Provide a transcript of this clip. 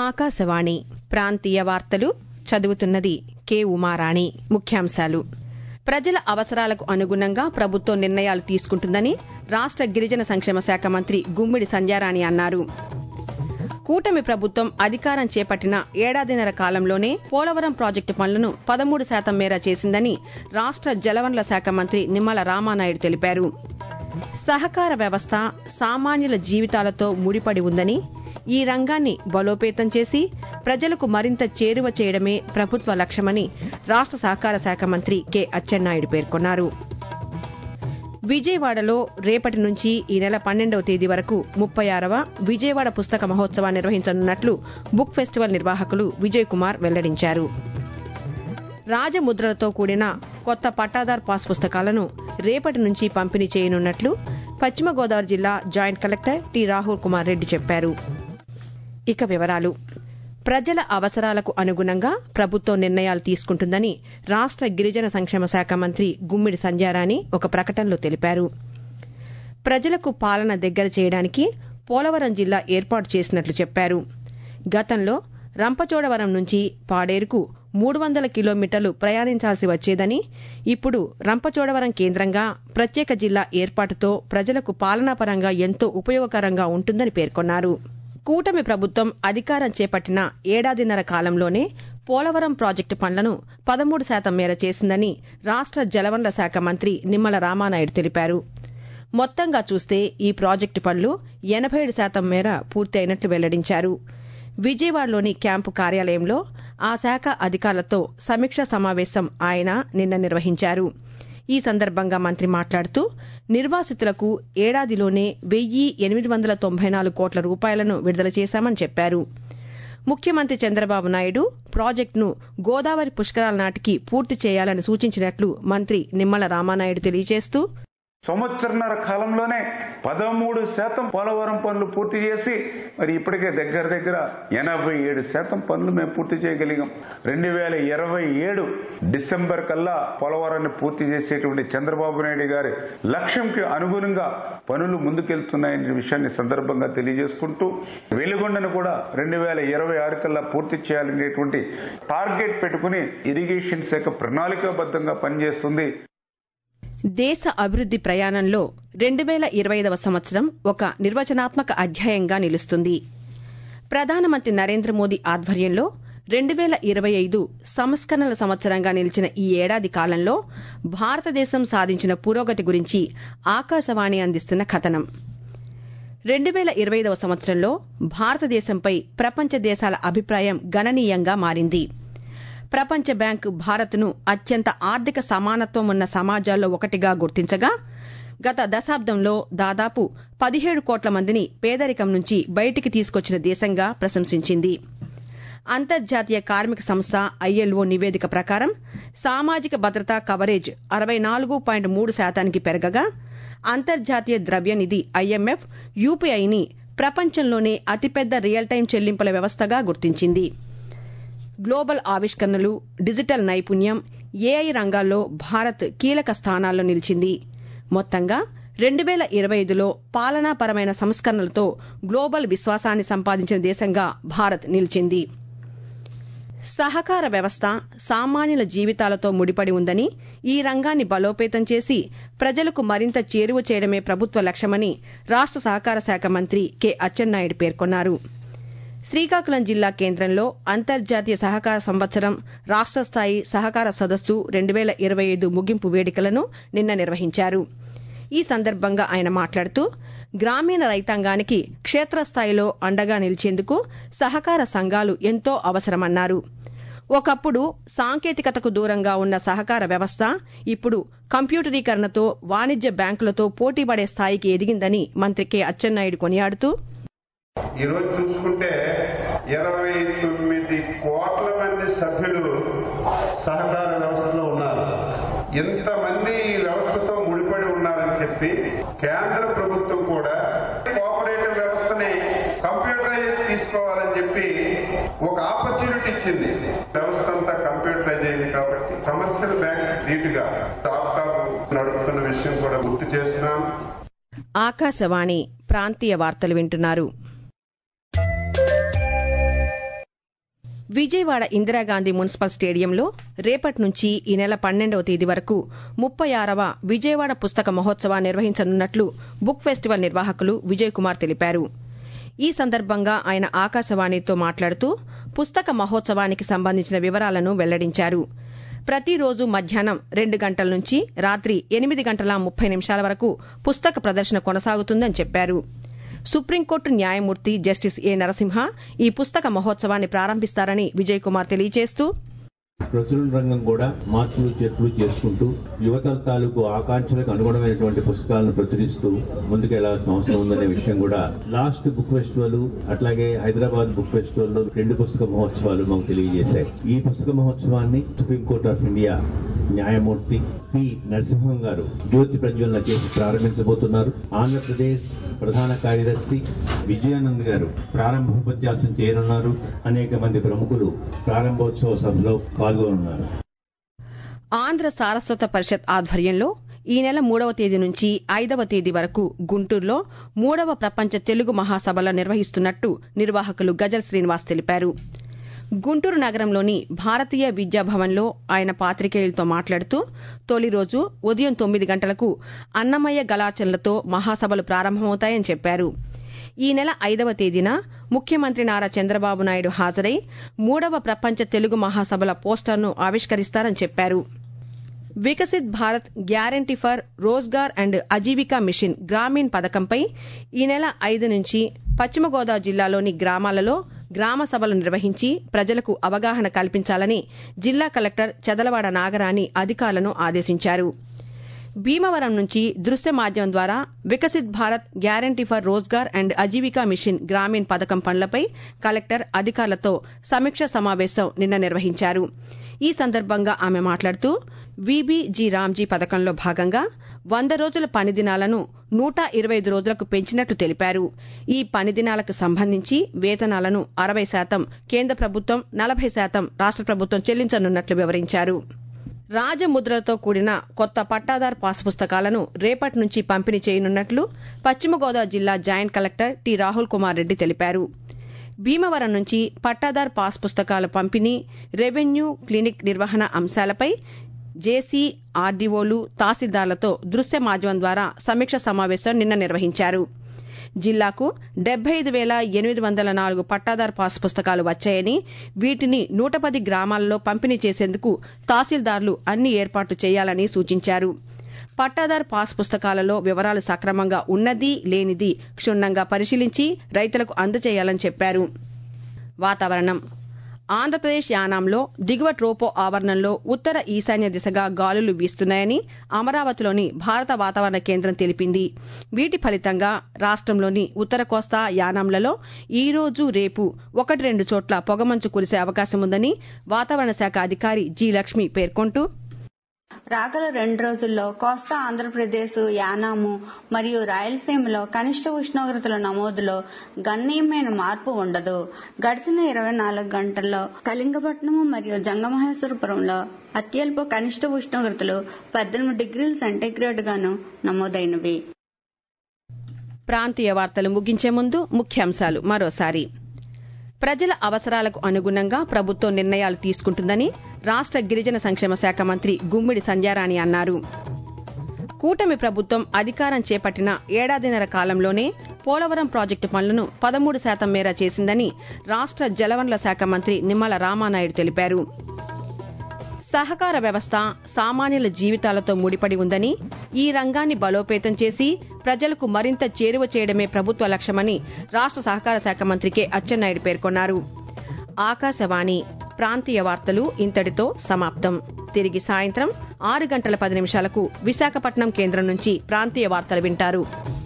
ఆకాశవాణి ప్రాంతీయ వార్తలు చదువుతున్నది కె ఉమారాణి ముఖ్యాంశాలు ప్రజల అవసరాలకు అనుగుణంగా ప్రభుత్వం నిర్ణయాలు తీసుకుంటుందని రాష్ట గిరిజన సంక్షేమ శాఖ మంత్రి గుమ్మిడి సంధ్యారాణి అన్నారు కూటమి ప్రభుత్వం అధికారం చేపట్టిన ఏడాదిన్నర కాలంలోనే పోలవరం ప్రాజెక్టు పనులను పదమూడు శాతం మేర చేసిందని రాష్ట జలవనరుల శాఖ మంత్రి నిమ్మల రామానాయుడు తెలిపారు సహకార వ్యవస్థ సామాన్యుల జీవితాలతో ముడిపడి ఉందని ఈ రంగాన్ని బలోపేతం చేసి ప్రజలకు మరింత చేరువ చేయడమే ప్రభుత్వ లక్ష్యమని రాష్ట సహకార శాఖ మంత్రి కె అచ్చెన్నాయుడు పేర్కొన్నారు విజయవాడలో రేపటి నుంచి ఈ నెల పన్నెండవ తేదీ వరకు ముప్పై ఆరవ విజయవాడ పుస్తక మహోత్సవాన్ని నిర్వహించనున్నట్లు బుక్ ఫెస్టివల్ నిర్వాహకులు విజయ్ కుమార్ వెల్లడించారు రాజముద్రలతో కూడిన కొత్త పట్టాదార్ పాస్ పుస్తకాలను రేపటి నుంచి పంపిణీ చేయనున్నట్లు పశ్చిమ గోదావరి జిల్లా joint collector T Rahul Kumar Reddy చెప్పారు ఇక వివరాలు ప్రజల అవసరాలకు అనుగుణంగా ప్రభుత్వం నిర్ణయాలు తీసుకుంటుందని రాష్ట గిరిజన సంక్షేమ శాఖ మంత్రి గుమ్మిడి సంధ్యారాణి ఒక ప్రకటనలో తెలిపారు ప్రజలకు పాలన దగ్గర చేయడానికి పోలవరం జిల్లా ఏర్పాటు చేసినట్లు చెప్పారు గతంలో రంపచోడవరం నుంచి పాడేరుకు మూడు వందల కిలోమీటర్లు ప్రయాణించాల్సి వచ్చేదని ఇప్పుడు రంపచోడవరం కేంద్రంగా ప్రత్యేక జిల్లా ఏర్పాటుతో ప్రజలకు పాలనాపరంగా ఎంతో ఉపయోగకరంగా ఉంటుందని పేర్కొన్నారు కూటమి ప్రభుత్వం అధికారం చేపట్టిన ఏడాదిన్నర కాలంలోనే పోలవరం ప్రాజెక్టు పనులను పదమూడు శాతం మేర చేసిందని రాష్ట జలవనరుల శాఖ మంత్రి నిమ్మల రామానాయుడు తెలిపారు మొత్తంగా చూస్తే ఈ ప్రాజెక్టు పనులు ఎనభై ఏడు శాతం మేర పూర్తి అయినట్లు వెల్లడించారు విజయవాడలోని క్యాంపు కార్యాలయంలో ఆ శాఖ అధికారులతో సమీక్షా సమావేశం ఆయన నిన్న నిర్వహించారు ఈ సందర్భంగా మంత్రి మాట్లాడుతూ నిర్వాసితులకు ఏడాదిలోనే వెయ్యి ఎనిమిది వందల తొంభై నాలుగు కోట్ల రూపాయలను విడుదల చేశామని చెప్పారు ముఖ్యమంత్రి చంద్రబాబు నాయుడు ప్రాజెక్టును గోదావరి పుష్కరాల నాటికి పూర్తి చేయాలని సూచించినట్లు మంత్రి నిమ్మల రామానాయుడు తెలియజేస్తూ సంవత్సరన్నర కాలంలోనే పదమూడు శాతం పోలవరం పనులు పూర్తి చేసి మరి ఇప్పటికే దగ్గర దగ్గర ఎనభై ఏడు శాతం పనులు మేము పూర్తి చేయగలిగాం రెండు వేల ఇరవై ఏడు డిసెంబర్ కల్లా పోలవరాన్ని పూర్తి చేసేటువంటి చంద్రబాబు నాయుడు గారి లక్ష్యంకి అనుగుణంగా పనులు ముందుకెళ్తున్నాయనే విషయాన్ని సందర్భంగా తెలియజేసుకుంటూ వెలుగొండను కూడా రెండు వేల ఇరవై ఆరు కల్లా పూర్తి చేయాలనేటువంటి టార్గెట్ పెట్టుకుని ఇరిగేషన్ శాఖ ప్రణాళికాబద్ధంగా పనిచేస్తుంది దేశ అభివృద్ది ప్రయాణంలో రెండు వేల ఇరవై ఐదవ సంవత్సరం ఒక నిర్వచనాత్మక అధ్యాయంగా నిలుస్తుంది ప్రధానమంత్రి నరేంద్ర మోదీ ఆధ్వర్యంలో రెండు వేల ఇరవై ఐదు సంస్కరణల సంవత్సరంగా నిలిచిన ఈ ఏడాది కాలంలో భారతదేశం సాధించిన పురోగతి గురించి ఆకాశవాణి అందిస్తున్న కథనం రెండు వేల ఇరవై ఐదవ సంవత్సరంలో భారతదేశంపై ప్రపంచ దేశాల అభిప్రాయం గణనీయంగా మారింది ప్రపంచ బ్యాంకు భారత్ను అత్యంత ఆర్థిక సమానత్వం ఉన్న సమాజాల్లో ఒకటిగా గుర్తించగా గత దశాబ్దంలో దాదాపు పదిహేడు కోట్ల మందిని పేదరికం నుంచి బయటికి తీసుకొచ్చిన దేశంగా ప్రశంసించింది అంతర్జాతీయ కార్మిక సంస్థ ఐఎల్ఓ నివేదిక ప్రకారం సామాజిక భద్రతా కవరేజ్ అరవై నాలుగు పాయింట్ మూడు శాతానికి పెరగగా అంతర్జాతీయ ద్రవ్యనిధి ఐఎంఎఫ్ యూపీఐని ప్రపంచంలోనే అతిపెద్ద రియల్ టైం చెల్లింపుల వ్యవస్థగా గుర్తించింది గ్లోబల్ ఆవిష్కరణలు డిజిటల్ నైపుణ్యం ఏఐ రంగాల్లో భారత్ కీలక స్థానాల్లో నిలిచింది మొత్తంగా రెండు వేల ఇరవై ఐదులో పాలనాపరమైన సంస్కరణలతో గ్లోబల్ విశ్వాసాన్ని సంపాదించిన దేశంగా భారత్ నిలిచింది సహకార వ్యవస్థ సామాన్యుల జీవితాలతో ముడిపడి ఉందని ఈ రంగాన్ని బలోపేతం చేసి ప్రజలకు మరింత చేరువ చేయడమే ప్రభుత్వ లక్ష్యమని రాష్ట సహకార శాఖ మంత్రి కె అచ్చెన్నాయుడు పేర్కొన్నారు శ్రీకాకుళం జిల్లా కేంద్రంలో అంతర్జాతీయ సహకార సంవత్సరం రాష్ట స్థాయి సహకార సదస్సు రెండు వేల ఇరవై ఐదు ముగింపు వేడుకలను నిన్న నిర్వహించారు ఈ సందర్భంగా ఆయన మాట్లాడుతూ గ్రామీణ రైతాంగానికి క్షేత్రస్థాయిలో అండగా నిలిచేందుకు సహకార సంఘాలు ఎంతో అవసరమన్నారు ఒకప్పుడు సాంకేతికతకు దూరంగా ఉన్న సహకార వ్యవస్థ ఇప్పుడు కంప్యూటరీకరణతో వాణిజ్య బ్యాంకులతో పోటీపడే స్థాయికి ఎదిగిందని మంత్రి కె అచ్చెన్నాయుడు కొనియాడుతూ ఈ రోజు చూసుకుంటే ఇరవై తొమ్మిది కోట్ల మంది సభ్యులు సహకార వ్యవస్థలో ఉన్నారు ఎంతమంది ఈ వ్యవస్థతో ముడిపడి ఉన్నారని చెప్పి కేంద్ర ప్రభుత్వం కూడా కోఆపరేటివ్ వ్యవస్థని కంప్యూటరైజ్ తీసుకోవాలని చెప్పి ఒక ఆపర్చునిటీ ఇచ్చింది వ్యవస్థ అంతా కంప్యూటరైజ్ అయింది కాబట్టి కమర్షియల్ బ్యాంక్స్ ధీటుగా టాప్ నడుపుతున్న విషయం కూడా గుర్తు చేస్తున్నాం ఆకాశవాణి ప్రాంతీయ వార్తలు వింటున్నారు విజయవాడ ఇందిరాగాంధీ మున్సిపల్ స్టేడియంలో రేపటి నుంచి ఈ నెల పన్నెండవ తేదీ వరకు ముప్పై ఆరవ విజయవాడ పుస్తక మహోత్సవ నిర్వహించనున్నట్లు బుక్ ఫెస్టివల్ నిర్వాహకులు విజయ్ కుమార్ తెలిపారు ఈ సందర్భంగా ఆయన ఆకాశవాణితో మాట్లాడుతూ పుస్తక మహోత్సవానికి సంబంధించిన వివరాలను వెల్లడించారు ప్రతిరోజు మధ్యాహ్నం రెండు గంటల నుంచి రాత్రి ఎనిమిది గంటల ముప్పై నిమిషాల వరకు పుస్తక ప్రదర్శన కొనసాగుతుందని చెప్పారు సుప్రీంకోర్టు న్యాయమూర్తి జస్టిస్ ఏ నరసింహ ఈ పుస్తక మహోత్సవాన్ని ప్రారంభిస్తారని విజయ్ కుమార్ తెలియజేస్తూ ప్రచురణ రంగం కూడా మార్పులు చేర్పులు చేసుకుంటూ యువతల తాలూకు ఆకాంక్షలకు అనుగుణమైనటువంటి పుస్తకాలను ప్రచురిస్తూ ముందుకెళ్లాల్సిన అవసరం ఉందనే విషయం కూడా లాస్ట్ బుక్ ఫెస్టివల్ అట్లాగే హైదరాబాద్ బుక్ ఫెస్టివల్ లో రెండు పుస్తక మహోత్సవాలు మాకు తెలియజేశాయి ఈ పుస్తక మహోత్సవాన్ని సుప్రీంకోర్టు ఆఫ్ ఇండియా న్యాయమూర్తి పి నరసింహం గారు జ్యోతి ప్రజ్వలన చేసి ప్రారంభించబోతున్నారు ఆంధ్రప్రదేశ్ ప్రధాన కార్యదర్శి విజయానంద్ గారు ప్రారంభోపన్యాసం చేయనున్నారు అనేక మంది ప్రముఖులు ప్రారంభోత్సవ సభలో పాల్గొనున్నారు ఆంధ్ర సారస్వత పరిషత్ ఆధ్వర్యంలో ఈ నెల మూడవ తేదీ నుంచి ఐదవ తేదీ వరకు గుంటూరులో మూడవ ప్రపంచ తెలుగు మహాసభల నిర్వహిస్తున్నట్టు నిర్వాహకులు గజల్ శ్రీనివాస్ తెలిపారు గుంటూరు నగరంలోని భారతీయ విద్యాభవన్లో ఆయన పాత్రికేయులతో మాట్లాడుతూ తొలి రోజు ఉదయం తొమ్మిది గంటలకు అన్నమయ్య గలాచనలతో మహాసభలు ప్రారంభమవుతాయని చెప్పారు ఈ నెల ఐదవ తేదీన ముఖ్యమంత్రి నారా చంద్రబాబు నాయుడు హాజరై మూడవ ప్రపంచ తెలుగు మహాసభల పోస్టర్ను ఆవిష్కరిస్తారని చెప్పారు Viksit Bharat guarantee for Rozgar and Ajeevika mission Gramin పథకంపై ఈ నెల ఐదు నుంచి పశ్చిమ గోదావరి జిల్లాలోని గ్రామాలలో గ్రామ సభలు నిర్వహించి ప్రజలకు అవగాహన కల్పించాలని జిల్లా కలెక్టర్ చదలవాడ నాగరాణి అధికారులను ఆదేశించారు భీమవరం నుంచి దృశ్య మాధ్యమం ద్వారా Viksit Bharat guarantee for Rozgar and Ajeevika mission Gramin పథకం పనులపై కలెక్టర్ అధికారులతో సమీక్ష సమావేశం నిన్న నిర్వహించారు ఈ సందర్భంగా ఆమె మాట్లాడుతూ విబిజీ రామ్జీ పథకంలో భాగంగా వంద రోజుల పని దినాలను నూట ఇరవై ఐదు రోజులకు పెంచినట్లు తెలిపారు ఈ పని దినాలకు సంబంధించి వేతనాలను అరవై శాతం కేంద్ర ప్రభుత్వం నలభై శాతం రాష్ట్ర ప్రభుత్వం చెల్లించనున్నట్లు వివరించారు రాజముద్రలతో కూడిన కొత్త పట్టాదార్ పాస్ పుస్తకాలను రేపటి నుంచి పంపిణీ చేయనున్నట్లు పశ్చిమ గోదావరి జిల్లా joint collector T Rahul Kumar Reddy తెలిపారు భీమవరం నుంచి పట్టాదార్ పాస్ పుస్తకాల పంపిణీ రెవెన్యూ క్లినిక్ నిర్వహణ అంశాలపై జేసీ ఆర్డీఓలు తహసీల్దార్లతో దృశ్య మాధ్యమం ద్వారా సమీక్ష సమావేశం నిన్న నిర్వహించారు జిల్లాకు డెబ్బై ఐదు వేల ఎనిమిది వందల నాలుగు పట్టాదార్ పాస్ పుస్తకాలు వచ్చాయని వీటిని నూట పది గ్రామాలలో పంపిణీ చేసేందుకు తహసీల్దార్లు అన్ని ఏర్పాట్లు చేయాలని సూచించారు పట్టాదార్ పాస్ పుస్తకాలలో వివరాలు సక్రమంగా ఉన్నది లేనిది క్షుణ్ణంగా పరిశీలించి రైతులకు అందజేయాలని చెప్పారు వాతావరణం ఆంధ్రప్రదేశ్ యానాంలో దిగువ ట్రోపో ఆవరణంలో ఉత్తర ఈశాన్య దిశగా గాలులు వీస్తున్నాయని అమరావతిలోని భారత వాతావరణ కేంద్రం తెలిపింది వీటి ఫలితంగా రాష్ట్రంలోని ఉత్తర కోస్తా యానాంలలో ఈ రోజు రేపు ఒకటి రెండు చోట్ల పొగమంచు కురిసే అవకాశం ఉందని వాతావరణ శాఖ అధికారి జి లక్ష్మి పేర్కొంటూ రాగల రెండు రోజుల్లో కోస్తా ఆంధ్రప్రదేశ్ యానాము మరియు రాయలసీమలో కనిష్ట ఉష్ణోగ్రతల నమోదులో గణనీయమైన మార్పు ఉండదు గడిచిన ఇరవై నాలుగు గంటల్లో కళింగపట్నం మరియు జంగమహేశ్వరపురంలో అత్యల్ప కనిష్ట ఉష్ణోగ్రతలు పద్దెనిమిది డిగ్రీల సెంటీగ్రేడ్ గాను నమోదైనవి ప్రాంతీయ వార్తలు ముగించే ముందు ముఖ్యాంశాలు మరోసారి ప్రజల అవసరాలకు అనుగుణంగా ప్రభుత్వం నిర్ణయాలు తీసుకుంటుందని రాష్ట్ర గిరిజన సంక్షేమ శాఖ మంత్రి గుమ్మిడి సంధ్యారాణి అన్నారు కూటమి ప్రభుత్వం అధికారం చేపట్టిన ఏడాదిన్నర కాలంలోనే పోలవరం ప్రాజెక్టు పనులను పదమూడు శాతం మేర చేసిందని రాష్ట్ర జలవనరుల శాఖ మంత్రి నిమ్మల రామానాయుడు తెలిపారు సహకార వ్యవస్థ సామాన్యుల జీవితాలతో ముడిపడి ఉందని ఈ రంగాన్ని బలోపేతం చేసి ప్రజలకు మరింత చేరువ చేయడమే ప్రభుత్వ లక్ష్యమని రాష్ట్ర సహకార శాఖ మంత్రి కె అచ్చెన్నాయుడు పేర్కొన్నారు ఆకాశవాణి ప్రాంతీయ వార్తలు ఇంతటితో సమాప్తం తిరిగి సాయంత్రం ఆరు గంటల పది నిమిషాలకు విశాఖపట్నం కేంద్రం నుంచి ప్రాంతీయ వార్తలు వింటారు